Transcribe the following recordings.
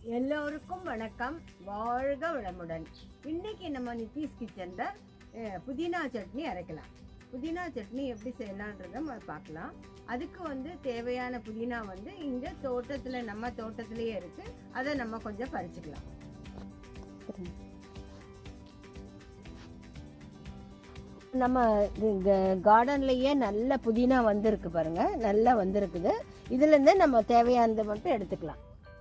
எல்லோருக்கும் வணக்கம் வாழ்க வளமுடன் இன்னைக்கு நம்ம நிதிஷ் கிச்சன்ல அஹ், புதினா சட்னி அரைக்கலாம் புதினா சட்னி எப்படி செய்யலான்றத நம்ம பார்க்கலாம் அதுக்கு வந்து தேவையான புதினா வந்து இங்க தோட்டத்துல நம்ம தோட்டத்திலேயே இருக்கு அதை நம்ம கொஞ்சம் பறிச்சுக்கலாம் நம்ம கார்டன்லயே நல்ல புதினா வந்திருக்கு பாருங்க நல்லா வந்திருக்குது இதுல இருந்து நம்ம தேவையானதை மட்டும் எடுத்துக்கலாம்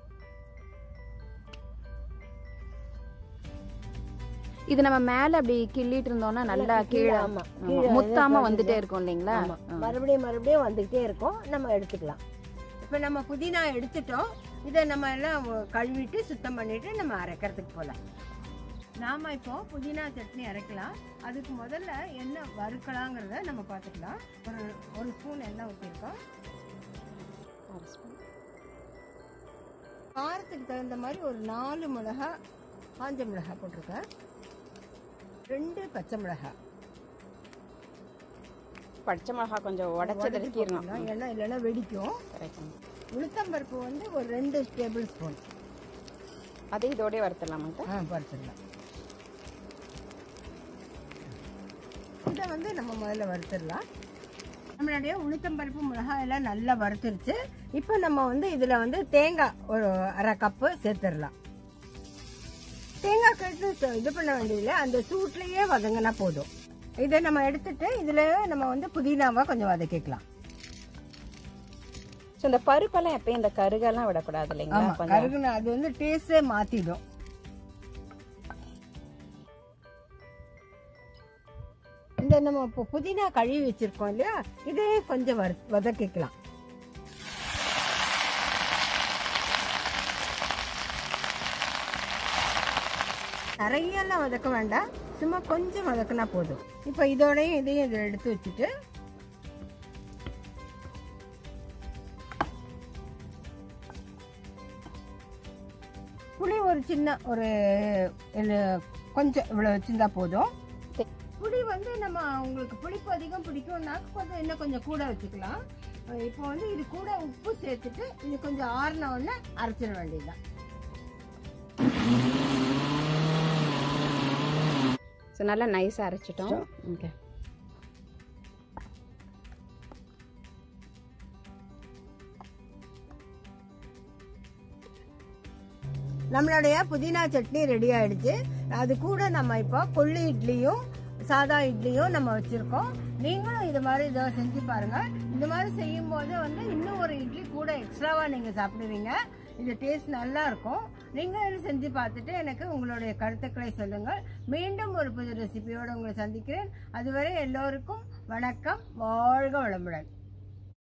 இது நம்ம மேல அப்படி கிள்ளிட்டு இருந்தோம்னா நல்லா கீழே ஆமா ஆமா, கீழே முத்தாம இது வந்துட்டே இருக்கும் இல்லைங்களா ஆமா. ஆ. மறுபடியும் மறுபடியும் வந்துகிட்டே இருக்கும் நம்ம எடுத்துக்கலாம் இப்போ நம்ம புதினா எடுத்துட்டோம் இதை நம்ம எல்லாம் கழுவிட்டு சுத்தம் பண்ணிட்டு நம்ம அரைக்கிறதுக்கு போகலாம் நாம இப்போ புதினா சட்னி அரைக்கலாம் அதுக்கு முதல்ல என்ன வறுக்கலாங்கிறத நம்ம பார்த்துக்கலாம் ஒரு ஒரு ஸ்பூன் எண்ணெய் ஊற்றிருக்கோம் காரத்துக்கு தகுந்த மாதிரி ஒரு நாலு மிளகா காஞ்ச மிளகாய் போட்டிருக்கேன் ரெண்டு பச்சை மிளகாய் பச்சை மிளகா கொஞ்சம் உடச்சு உடைச்சு தடுக்கிடணும் போட்டுக்கலாம். ஏன்னா இல்லைன்னா வெடிக்கும் உளுத்தம்பருப்பு வந்து ஒரு ரெண்டு டேபிள் ஸ்பூன் அதே இதோடய வறுத்துடலாமாங்க ஆ பருத்துடலாம் இதை வந்து நம்ம முதல்ல வறுத்துடலாம் நம்மளுடைய உளுத்தம்பருப்பு மிளகாய் எல்லாம் நல்லா வறுத்துருச்சு இப்போ நம்ம வந்து இதில் வந்து தேங்காய் ஒரு அரை கப்பு சேர்த்துடலாம் தேங்காய் கட்டு இது பண்ண வேண்டியதில்லை அந்த சூட்லேயே வதங்கினா போதும் இதை நம்ம எடுத்துட்டு இதில் நம்ம வந்து புதினாவை கொஞ்சம் வதக்கிக்கலாம் ஸோ இந்த பருப்பெல்லாம் எப்பயும் இந்த கருகெல்லாம் விடக்கூடாது இல்லைங்களா ஆமா கொஞ்சம் கருகுன அது வந்து டேஸ்டே மாத்திடும் இந்த நம்ம இப்போ புதினா கழுவி வச்சிருக்கோம் இல்லையா இதே கொஞ்சம் வறு வதக்கிக்கலாம் நிறையெல்லாம் வதக்க வேண்டாம் சும்மா கொஞ்சம் வதக்குனா போதும் இப்போ இதோடையும் இதையும் இதில் எடுத்து வச்சுட்டு புளி ஒரு சின்ன ஒரு இது கொஞ்சம் இவ்வளோ வச்சிருந்தா போதும் புளி வந்து நம்ம உங்களுக்கு புளிப்பு அதிகம் பிடிக்கும்னா கொஞ்சம் இன்னும் கொஞ்சம் கூட வச்சுக்கலாம் அஹ் இப்போ வந்து இது கூட உப்பு சேர்த்துட்டு இது கொஞ்சம் ஆறின உடனே அரைச்சிட வேண்டியதுதான் ஸோ நல்லா நைஸாக அரைச்சிட்டோம் ஓகே நம்மளுடைய புதினா சட்னி ரெடி ஆயிடுச்சு அது கூட நம்ம இப்போ கொள்ளு இட்லியும் சாதா இட்லியும் நம்ம வச்சிருக்கோம் நீங்களும் இது மாதிரி இதை செஞ்சு பாருங்க இந்த மாதிரி செய்யும் போது வந்து இன்னும் ஒரு இட்லி கூட எக்ஸ்ட்ராவா நீங்க சாப்பிடுவீங்க இது டேஸ்ட் நல்லா இருக்கும் நீங்க இது செஞ்சு பார்த்துட்டு எனக்கு உங்களுடைய கருத்துக்களை சொல்லுங்கள் மீண்டும் ஒரு புது ரெசிபியோட உங்களை சந்திக்கிறேன் அதுவரை எல்லோருக்கும் வணக்கம் வாழ்க வளமுடன்